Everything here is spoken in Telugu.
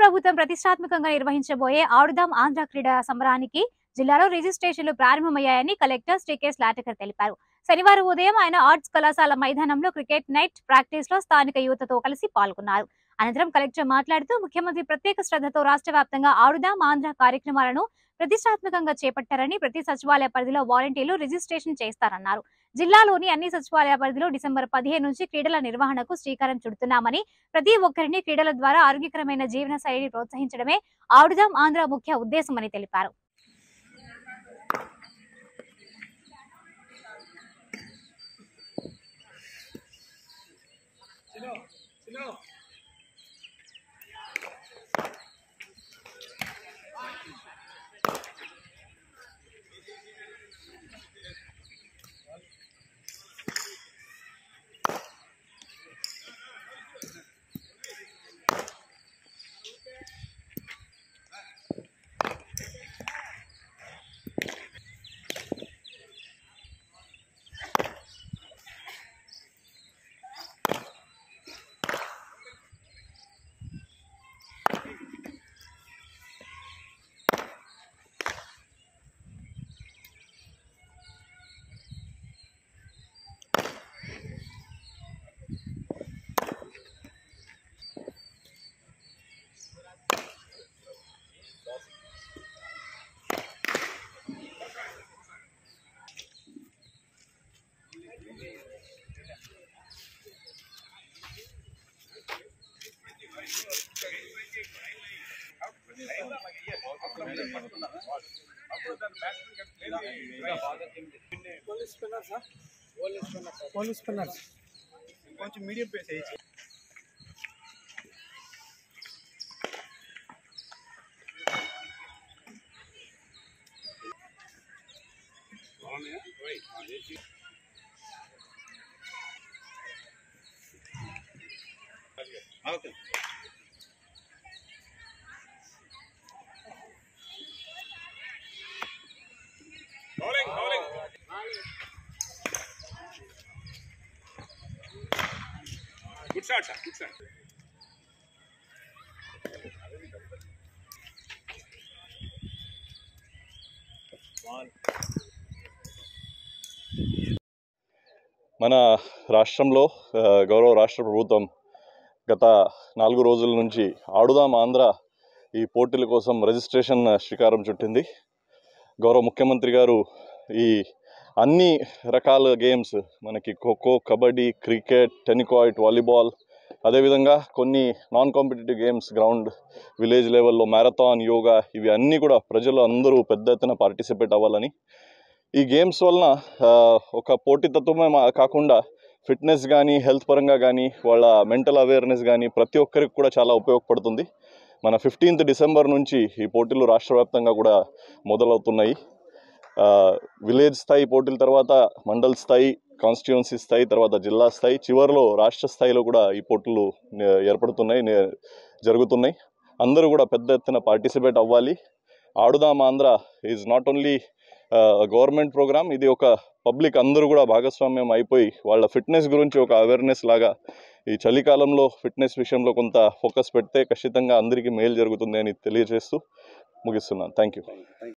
ప్రభుత్వం ప్రతిష్టాత్మకంగా నిర్వహించబోయే ఆడుదాం ఆంధ్ర క్రీడా సంబరానికి జిల్లాలో రిజిస్ట్రేషన్లు ప్రారంభమయ్యాయని కలెక్టర్ శ్రీ కె స్లాటకర్ తెలిపారు శనివారం ఉదయం ఆయన ఆర్ట్స్ కళాశాల మైదానంలో క్రికెట్ నైట్ ప్రాక్టీస్ లో స్థానిక యువతతో కలిసి పాల్గొన్నారు అనంతరం కలెక్టర్ మాట్లాడుతూ ముఖ్యమంత్రి ప్రత్యేక శ్రద్ధతో రాష్ట్ర వ్యాప్తంగా ఆడుదాం ఆంధ్ర కార్యక్రమాలను ప్రతిష్టాత్మకంగా చేపట్టారని ప్రతి సచివాలయ పరిధిలో వాలంటీర్లు రిజిస్ట్రేషన్ చేస్తారన్నారు జిల్లాలోని అన్ని సచివాలయ పరిధిలో డిసెంబర్ పదిహేను నుంచి క్రీడల నిర్వహణకు శ్రీకారం చుడుతున్నామని ప్రతి ఒక్కరిని క్రీడల ద్వారా ఆరోగ్యకరమైన జీవన శైలిని ప్రోత్సహించడమే ఆడుదాం ఆంధ్ర ముఖ్య ఉద్దేశమని తెలిపారు police spinner sir police spinner కొంచెం మీడియం పేస్ వేయచ్చు okay bowling bowling good shot sir good shot మన రాష్ట్రంలో ఆ, గౌరవ రాష్ట్ర ప్రభుత్వం గత నాలుగు రోజుల నుంచి ఆడుదాం ఆంధ్ర ఈ పోటీల కోసం రిజిస్ట్రేషన్ శ్రీకారం చుట్టింది గౌరవ ముఖ్యమంత్రి గారు ఈ అన్ని రకాల గేమ్స్ మనకి kho kho kabaddi cricket tennikoit volleyball అదేవిధంగా కొన్ని non competitive games ground village లెవెల్లో మ్యారథాన్ యోగా ఇవి అన్నీ కూడా ప్రజలు అందరూ పెద్ద ఎత్తున పార్టిసిపేట్ అవ్వాలని ఈ గేమ్స్ వలన ఆ, ఒక పోటీతత్వమే మా- కాకుండా ఫిట్నెస్ కానీ హెల్త్ పరంగా కానీ వాళ్ళ మెంటల్ అవేర్నెస్ కానీ ప్రతి ఒక్కరికి కూడా చాలా ఉపయోగపడుతుంది మన ఫిఫ్టీన్త్ డిసెంబర్ నుంచి ఈ పోటీలు రాష్ట్ర వ్యాప్తంగా కూడా మొదలవుతున్నాయి ఆ, విలేజ్ స్థాయి పోటీల తర్వాత మండల్ స్థాయి కాన్స్టిట్యున్సీ స్థాయి తర్వాత జిల్లా స్థాయి చివరిలో రాష్ట్ర స్థాయిలో కూడా ఈ పోటీలు నే- ఏర్పడుతున్నాయి నే- జరుగుతున్నాయి అందరూ కూడా పెద్ద ఎత్తున పార్టిసిపేట్ అవ్వాలి ఆడుదాం Andhra is not only government program ఇది ఒక పబ్లిక్ అందరూ కూడా భాగస్వామ్యం అయిపోయి వాళ్ళ ఫిట్నెస్ గురించి ఒక అవేర్నెస్ లాగా ఈ చలికాలంలో ఫిట్నెస్ విషయంలో కొంత ఫోకస్ పెడితే ఖచ్చితంగా అందరికీ మేలు జరుగుతుంది అని తెలియజేస్తూ ముగిస్తున్నాను థ్యాంక్ యూ